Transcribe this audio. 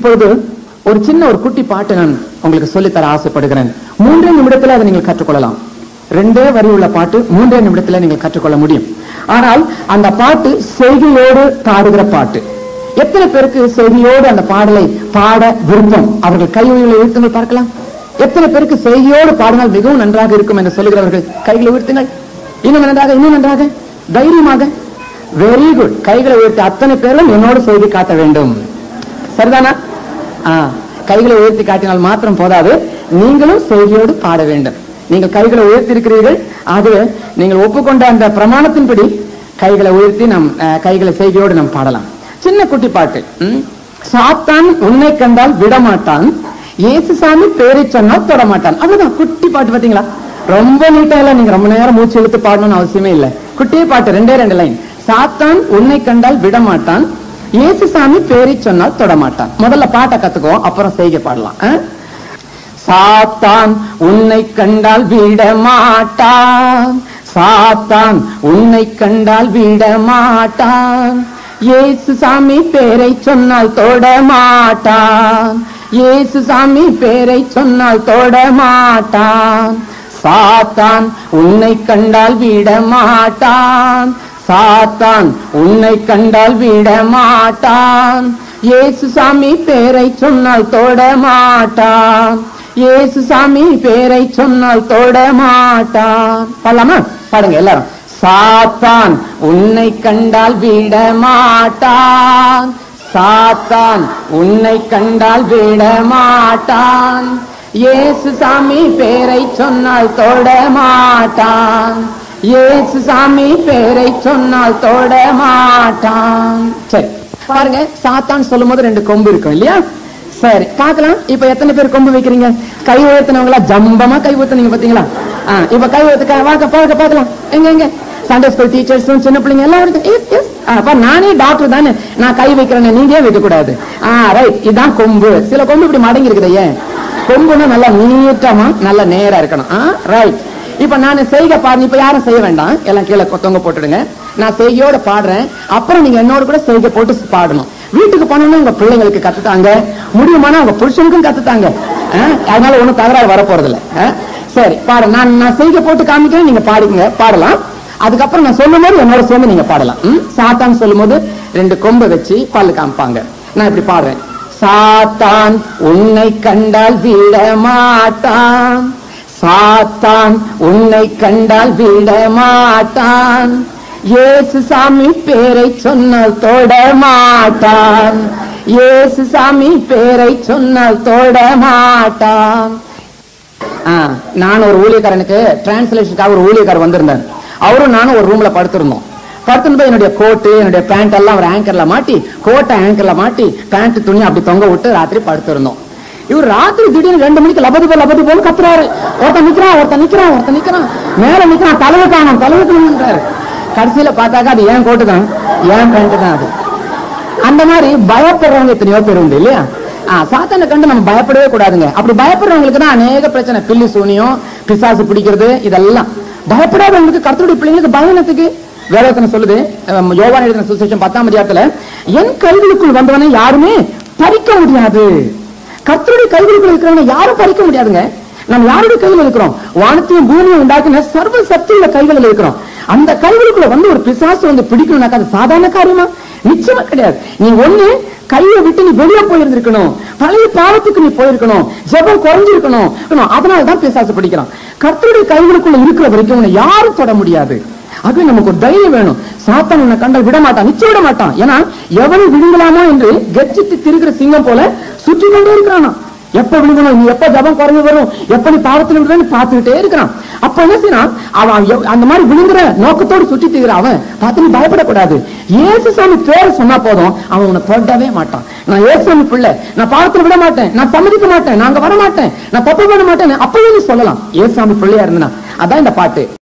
இப்பொழுது ஒரு சின்ன ஒரு குட்டி பாட்டு நான் உங்களுக்கு சொல்லித்தர ஆசைப்படுகிறேன் மூன்றே நிமிடத்தில் அதை நீங்கள் கற்றுக்கொள்ளலாம் ரெண்டே வரி உள்ள பாட்டு மூன்றே நிமிடத்தில் நீங்கள் கற்றுக்கொள்ள முடியும் ஆனால் அந்த பாட்டு செய்கையோடு பாடுகிற பாட்டு எத்தனை பேருக்கு செய்தியோடு அந்த பாடலை பாட விருப்பம் அவர்கள் கைகளை உயர்த்துங்கள் பார்க்கலாம் எத்தனை பேருக்கு செய்தியோடு பாடினால் மிகவும் நன்றாக இருக்கும் என்று சொல்லுகிறவர்கள் கைகளை உயர்த்துங்கள் இன்னும் நன்றாக இன்னும் நன்றாக தைரியமாக வெரி குட் கைகளை உயர்த்தி அத்தனை பேரும் என்னோடு செய்தி காட்ட வேண்டும் சரிதானா ஆ, கைகளை உயர்த்தி காட்டினால் மாத்திரம் போதாது நீங்களும் செய்தியோடு பாட வேண்டும் நீங்கள் கைகளை உயர்த்தி இருக்கிறீர்கள் ஆகவே நீங்கள் ஒப்புக்கொண்ட அந்த பிரமாணத்தின்படி கைகளை உயர்த்தி நம் அஹ், கைகளை செய்தியோடு நாம் பாடலாம் சின்ன குட்டி பாட்டு ம்? சாத்தான் உன்னை கண்டால் விடமாட்டான் இயேசுசாமி பேரை சொன்னால் தொடமாட்டான் அவ்வளவுதான் குட்டி பாட்டு பாத்தீங்களா ரொம்ப நீட்டா இல்ல நீங்க ரொம்ப நேரம் மூச்சு இழுத்து பாடணும்னு அவசியமே இல்ல குட்டியே பாட்டு ரெண்டே ரெண்டு லைன் சாத்தான் உன்னை கண்டால் விடமாட்டான் இயேசுசாமி பேரை சொன்னால் தொடமாட்டான் முதல்ல பாட்டை கத்துக்கோ அப்புறம் செய்கை பாடலாம் ஆ? சாத்தான் உன்னை கண்டால் விட மாட்டான் சாத்தான் உன்னை கண்டால் விட மாட்டான் இயேசு சாமி பேரை சொன்னால் தொட மாட்டான் இயேசு சாமி பேரை சொன்னால் தொட மாட்டான் சாத்தான் உன்னை கண்டால் விட மாட்டான் சாத்தான் உன்னை கண்டால் விட மாட்டான் இயேசு சாமி பேரை சொன்னால் தொட மாட்டான் இயேசு சாமி பேரை சொன்னால் தொட மாட்டான் பாடலாமா பாடுங்க எல்லாரும் சாத்தான் உன்னை கண்டால் விட மாட்டான் சாத்தான் உன்னை கண்டால் விட மாட்டான் இயேசு சாமி பேரை சொன்னால் தொட மாட்டான் இயேசு சாமி பேரை சொன்னால் தொட மாட்டான் சரி பாருங்க சாத்தான் சொல்லும் போது ரெண்டு கொம்பு இருக்கும் இல்லையா சரி பார்க்கலாம் இப்ப எத்தனை பேர் கொம்பு வைக்கிறீங்க கை உயர்த்தினவங்களா ஜம்பமா கை ஊத்துனீங்க பாத்தீங்களா ஆ, இப்ப கை உயர்த்துக்க வாங்க பாக்க பார்க்கலாம் எங்க எங்க சண்டே ஸ்கூல் டீச்சர்ஸும் சின்ன பிள்ளைங்க எல்லாம் இருக்கு எஸ் எஸ் அப்ப நானே டாக்டர் தானே நான் கை வைக்கிறேன் நீங்க ஏன் வைக்க கூடாது ஆ ரைட் இதான் கொம்பு சில கொம்பு இப்படி மடங்கி இருக்குது ஏன் கொம்புனா நல்லா நீட்டமா நல்ல நேரா இருக்கணும் ஆ ரைட் இப்ப நான் செய்க பாருங்க இப்ப யாரும் செய்ய வேண்டாம் எல்லாம் கீழே கொ- தொங்க போட்டுடுங்க நான் செய்கையோட பாடுறேன் அப்புறம் நீங்க என்னோட கூட செய்கை போட்டு பாடணும் வீட்டுக்கு போனோம்னா உங்க பிள்ளைங்களுக்கு கத்துத்தாங்க முடியுமானா உங்க புருஷனுக்கும் கத்துத்தாங்க ஆ, அதனால ஒண்ணும் தகராறு வர போறது இல்ல ஆ? சரி பாடு நான் நான் செய்கை போட்டு காமிக்கிறேன் நீங்க பாடுங்க பாடலாம் அதுக்கப்புறம் நான் சொல்லும் போது என்னோட சேர்ந்து நீங்க பாடலாம் ம்? சாத்தான் சொல்லும் போது ரெண்டு கொம்பை வச்சு பல்லு காமிப்பாங்க நான் இப்படி பாடுறேன் சாத்தான் உன்னை கண்டால் விட மாட்டான் சாத்தான் உன்னை கண்டால் விட மாட்டான் இயேசு சாமி பேரை சொன்னால் தொட மாட்டான் இயேசு சாமி பேரை சொன்னால் தொட மாட்டான் ஆ, நான் ஒரு ஊழியக்காரனுக்கு டிரான்ஸ்லேஷனுக்காக ஒரு ஊழியக்காரர் வந்திருந்தார் அவரும் நானும் ஒரு ரூம்ல படுத்திருந்தோம் படுத்திருந்தோம் என்னுடைய கோட்டு என்னுடைய பேண்ட் எல்லாம் ஒரு ஆங்கர்ல மாட்டி கோட்டை ஆங்கர்ல மாட்டி பேண்ட் துணி அப்படி தொங்க விட்டு ராத்திரி படுத்திருந்தோம் இவர் ராத்திரி திடீர்னு ரெண்டு மணிக்கு லபதி போ லபதி போன்னு கத்துறாரு ஒருத்தன் நிக்கிறான் ஒருத்தன் நிக்கிறான் ஒருத்தன் நிக்கிறான் மேல நிக்கிறான் தலையை காணும் தலையை காணுன்றாரு கடைசியில பார்த்தாக்கா அது ஏன் கோட்டு தான் ஏன் பேண்ட் தான் அது அந்த மாதிரி பயப்படுறவங்க எத்தனையோ பேர் உண்டு இல்லையா ஆ, சாத்தானை கண்டு நம்ம பயப்படவே கூடாதுங்க அப்படி பயப்படுறவங்களுக்கு தான் அநேக பிரச்சனை பில்லி சூனியம் பிசாசு பிடிக்கிறது இதெல்லாம் பயப்படாதவங்களுக்கு கர்த்தருடைய பிள்ளைங்களுக்கு பயனத்துக்கு வேதத்தின சொல்லுது அஹ், யோவான் எழுதின சுசேஷம் பத்தாம் அதிகாரத்துல என் கைகளுக்குள் வந்தவனை யாருமே பறிக்க முடியாது கர்த்தருடைய கைகளுக்குள் இருக்கிறவனை யாரும் பறிக்க முடியாதுங்க நம்ம யாருடைய கையில் இருக்கிறோம் வானத்தையும் பூமியும் உண்டாக்கின சர்வ சக்தியுள்ள கைகளில் இருக்கிறோம் அந்த கைகளுக்குள்ள வந்து ஒரு பிசாசு வந்து பிடிக்கணும்னாக்கா அது சாதாரண காரியமா நிச்சயமா கிடையாது நீ ஒண்ணு கையை விட்டு நீ வெளியே போயிருந்திருக்கணும் பழைய பாவத்துக்கு நீ போயிருக்கணும் ஜெபம் குறைஞ்சிருக்கணும் இருக்கணும். அதனாலதான் பிசாசு பிடிக்கிறான் கர்த்தருடைய கைகளுக்குள்ள இருக்கிற வரைக்கும் உன்னை யாரும் தொட முடியாது ஆகவே நமக்கு ஒரு தைரியம் வேணும் சாத்தான் உன்னை கண்டால் விட மாட்டான் நிச்சயம் விட மாட்டான் ஏன்னா எவனை விழுங்கலாமோ என்று கெச்சித்து திரிகிற சிங்கம் போல சுற்றி கொண்டே இருக்கிறானா எப்ப விழுகணும் நீ எப்ப ஜபம் குறைஞ்சு வரும் எப்ப நீ பாவத்தில் விடுறன்னு பார்த்துக்கிட்டே இருக்கிறான் அப்ப என்ன செய்யறான் அவன் எவ்- அந்த மாதிரி விழுங்குற நோக்கத்தோடு சுற்றி திரிகிற அவன் பார்த்து நீ பயப்படக்கூடாது இயேசு சாமி பேரை சொன்னா போதும் அவன் உன்னை தொடவே மாட்டான் நான் இயேசுசாமி பிள்ளை நான் பாவத்தில் விட மாட்டேன் நான் சம்மதிக்க மாட்டேன் நாங்க வர மாட்டேன் நான் தப்பு பண்ண மாட்டேன் அப்பவே நீ சொல்லலாம் இயேசுசாமி பிள்ளையா இருந்தா அதான் இந்த பாட்டு